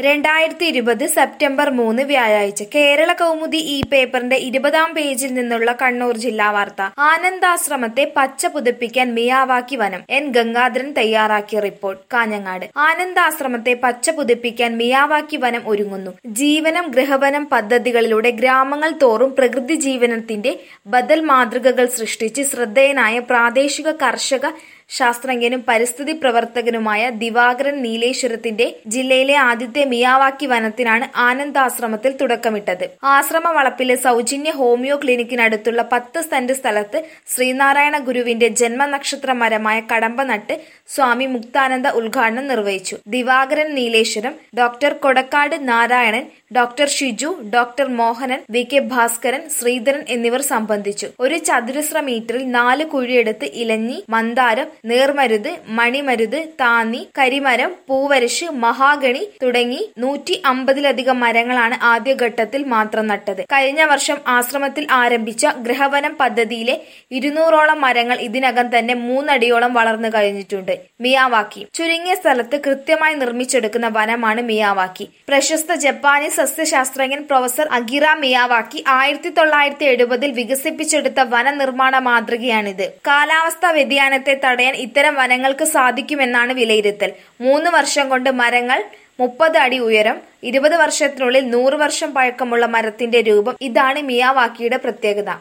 രണ്ടായിരത്തി ഇരുപത് സെപ്റ്റംബർ മൂന്ന് വ്യാഴാഴ്ച കേരള കൗമുദി ഈ പേപ്പറിന്റെ ഇരുപതാം പേജിൽ നിന്നുള്ള കണ്ണൂർ ജില്ലാ വാർത്ത ആനന്ദാശ്രമത്തെ പച്ച പുതുപ്പിക്കാൻ മിയാവാക്കി വനം എൻ ഗംഗാധരൻ തയ്യാറാക്കിയ റിപ്പോർട്ട് കാഞ്ഞങ്ങാട് ആനന്ദാശ്രമത്തെ പച്ച പുതുപ്പിക്കാൻ മിയാവാക്കി വനം ഒരുങ്ങുന്നു ജീവനം ഗൃഹവനം പദ്ധതികളിലൂടെ ഗ്രാമങ്ങൾ തോറും പ്രകൃതി ജീവനത്തിന്റെ ബദൽ മാതൃകകൾ സൃഷ്ടിച്ച് ശ്രദ്ധേയനായ പ്രാദേശിക കർഷക ശാസ്ത്രജ്ഞനും പരിസ്ഥിതി പ്രവർത്തകനുമായ ദിവാകരൻ നീലേശ്വരത്തിന്റെ ജില്ലയിലെ ആദ്യത്തെ മിയാവാക്കി വനത്തിനാണ് ആനന്ദാശ്രമത്തിൽ തുടക്കമിട്ടത് ആശ്രമ വളപ്പിലെ സൗജന്യ ഹോമിയോ ക്ലിനിക്കിനടുത്തുള്ള പത്ത് സെന്റ് സ്ഥലത്ത് ശ്രീനാരായണ ഗുരുവിന്റെ ജന്മനക്ഷത്ര മരമായ കടമ്പ നട്ട് സ്വാമി മുക്താനന്ദ ഉദ്ഘാടനം നിർവഹിച്ചു Divakaran Nileshwaram doctor Kodakkad Narayanan doctor Shiju doctor Mohanan V K Bhaskaran Sreedharan എന്നിവർ സംബന്ധിച്ചു ഒരു ചതുരശ്ര മീറ്ററിൽ നാല് കുഴിയെടുത്ത് ഇലഞ്ഞി മന്ദാരം നീർമരുത് മണിമരുത് താന്നി കരിമരം പൂവരശ് മഹാഗണി തുടങ്ങി നൂറ്റി അമ്പതിലധികം മരങ്ങളാണ് ആദ്യഘട്ടത്തിൽ മാത്രം നട്ടത് കഴിഞ്ഞ വർഷം ആശ്രമത്തിൽ ആരംഭിച്ച ഗൃഹവനം പദ്ധതിയിലെ ഇരുന്നൂറോളം മരങ്ങൾ ഇതിനകം തന്നെ മൂന്നടിയോളം വളർന്നു കഴിഞ്ഞിട്ടുണ്ട് മിയാവാക്കി ചുരുങ്ങിയ സ്ഥലത്ത് കൃത്യമായി നിർമ്മിച്ചെടുക്കുന്ന വനമാണ് മിയാവാക്കി പ്രശസ്ത ജപ്പാനീസ് സസ്യശാസ്ത്രജ്ഞൻ പ്രൊഫസർ അഗിറ മിയാവാക്കി ആയിരത്തി തൊള്ളായിരത്തി എഴുപതിൽ വികസിപ്പിച്ചെടുത്ത വനനിർമ്മാണ മാതൃകയാണിത് കാലാവസ്ഥാ വ്യതിയാനത്തെ തടയാൻ ഇത്തരം വനങ്ങൾക്ക് സാധിക്കുമെന്നാണ് വിലയിരുത്തൽ മൂന്ന് വർഷം കൊണ്ട് മരങ്ങൾ മുപ്പത് അടി ഉയരം ഇരുപത് വർഷത്തിനുള്ളിൽ നൂറ് വർഷം പഴക്കമുള്ള മരത്തിന്റെ രൂപം ഇതാണ് മിയാവാക്കിയുടെ പ്രത്യേകത